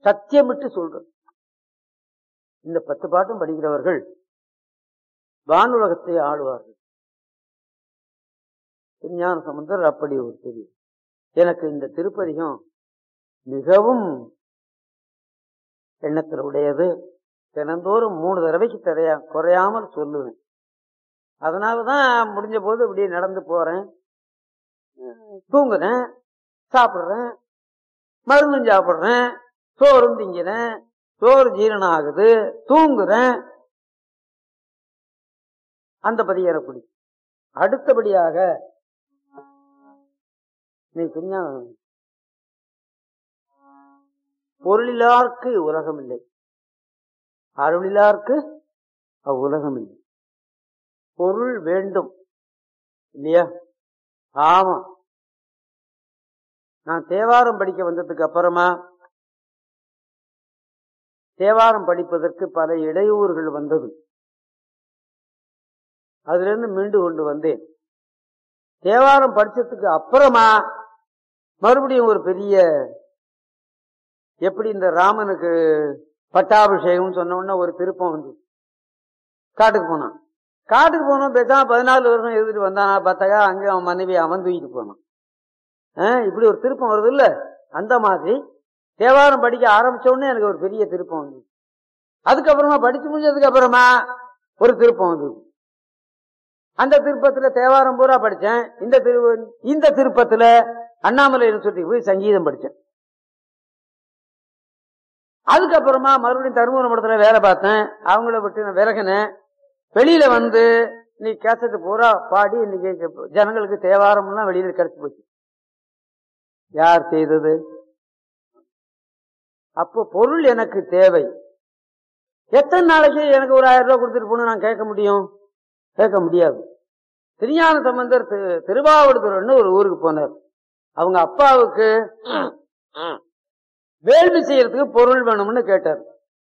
சத்தியமிட்டு சொல்றது இந்த பத்து பாட்டும் படிக்கிறவர்கள் வானுலகத்தை ஆளுவார்கள் விஞ்ஞான சம்பந்தர் அப்படி ஒரு தெரியும் எனக்கு இந்த திருப்பதிகம் மிகவும் எண்ணத்தில் உடையது தினந்தோறும் மூணு தடவைக்கு தரையா குறையாமல் சொல்லுவேன் அதனாலதான் முடிஞ்ச போது இப்படி நடந்து போறேன் அஹ் தூங்குறேன் சாப்பிடுறேன் மருந்தும் சாப்பிடுறேன் சோறும் திங்கிறேன் சோறு ஜீரணம் ஆகுது தூங்குறேன் அந்த பதியம் எனக்கு பிடிக்கும் அடுத்தபடியாக நீ கொஞ்ச பொருளிலார்க்கு உலகம் இல்லை அருளிலார்க்கு அவ்வுலகம் இல்லை பொருள் வேண்டும் இல்லையா ஆமா நான் தேவாரம் படிக்க வந்ததுக்கு அப்புறமா தேவாரம் படிப்பதற்கு பல இடையூறுகள் வந்தது அதுல இருந்து மீண்டு கொண்டு வந்தேன் தேவாரம் படிச்சதுக்கு அப்புறமா மறுபடியும் ஒரு பெரிய எப்படி இந்த ராமனுக்கு பட்டாபிஷேகம் சொன்ன உடனே ஒரு திருப்பம் வந்து காட்டுக்கு போனான் காட்டுக்கு போனோம் பேசாம பதினாலு வருஷம் எழுதிட்டு வந்தானா பார்த்தாக்கா அங்க அவன் மனைவி அவன் தூக்கிட்டு போனான் ஆஹ் இப்படி ஒரு திருப்பம் வருது இல்ல அந்த மாதிரி தேவாரம் படிக்க ஆரம்பிச்ச உடனே எனக்கு ஒரு பெரிய திருப்பம் வந்து அதுக்கப்புறமா படிச்சு முடிஞ்சதுக்கு அப்புறமா ஒரு திருப்பம் வந்து அந்த திருப்பத்துல தேவாரம் பூரா படிச்சேன் இந்த திரு இந்த திருப்பத்துல அண்ணாமலை யூனிவர்சிட்டிக்கு போய் சங்கீதம் படிச்சேன் அதுக்கப்புறமா மறுபடியும் தருமபுரம் படத்துல வேலை பார்த்தேன் அவங்கள விட்டு நான் விலகினேன் வெளியில வந்து நீ கேசட்டு பூரா பாடி இன்னைக்கு ஜனங்களுக்கு தேவாரம்லாம் வெளியில கிடைச்சு போச்சு யார் செய்தது அப்போ பொருள் எனக்கு தேவை எத்தனை நாளைக்கு எனக்கு ஒரு ஆயிரம் ரூபாய் கொடுத்துட்டு போகணும் நான் கேட்க முடியும் கேட்க முடியாது திருஞான சம்பந்தர் திரு- திருவாவடுதுறைன்னு ஒரு ஊருக்கு போனார் அவங்க அப்பாவுக்கு வேள்வி செய்யறதுக்கு பொருள் வேணும்னு கேட்டார்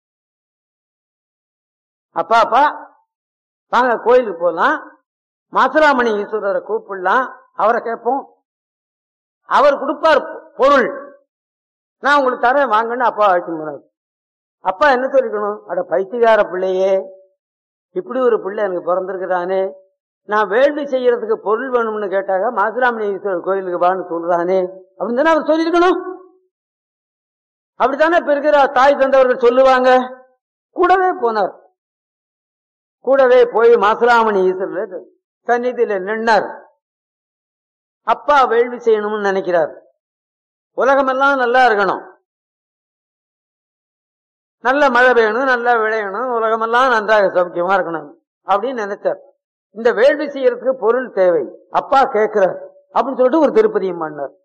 அப்பா அப்பா வாங்க கோயிலுக்கு போலாம் மாசுராமணி ஈஸ்வரரை கூப்பிடலாம் அவரை கேட்போம் அவர் கொடுப்பார் பொருள் நான் உங்களுக்கு தரேன் வாங்கன்னு அப்பா அழைச்சு போனார் அப்பா என்ன சொல்லிக்கணும் அட பைத்தியக்கார பிள்ளையே இப்படி ஒரு பிள்ளை எனக்கு பிறந்திருக்கிறானே நான் வேள்வி செய்யறதுக்கு பொருள் வேணும்னு கேட்டாங்க மாசுராமணி ஈஸ்வரர் கோயிலுக்கு வான்னு சொல்றானே அப்படின்னு தானே அவர் சொல்லியிருக்கணும் அப்படித்தானே இப்ப இருக்கிற தாய் தந்தவர்கள் சொல்லுவாங்க கூடவே போனார் கூடவே போய் மாசுராமணி ஈஸ்வரர் சந்நிதியில நின்னார் அப்பா வேள்வி செய்யணும்னு நினைக்கிறார் உலகமெல்லாம் நல்லா இருக்கணும் நல்ல மழை பெய்யணும் நல்லா விளையணும் உலகமெல்லாம் நன்றாக சௌக்கியமா இருக்கணும் அப்படின்னு நினைச்சார் இந்த வேள்வி செய்யறதுக்கு பொருள் தேவை அப்பா கேட்கிறார் அப்படின்னு சொல்லிட்டு ஒரு திருப்பதியும் பண்ணார்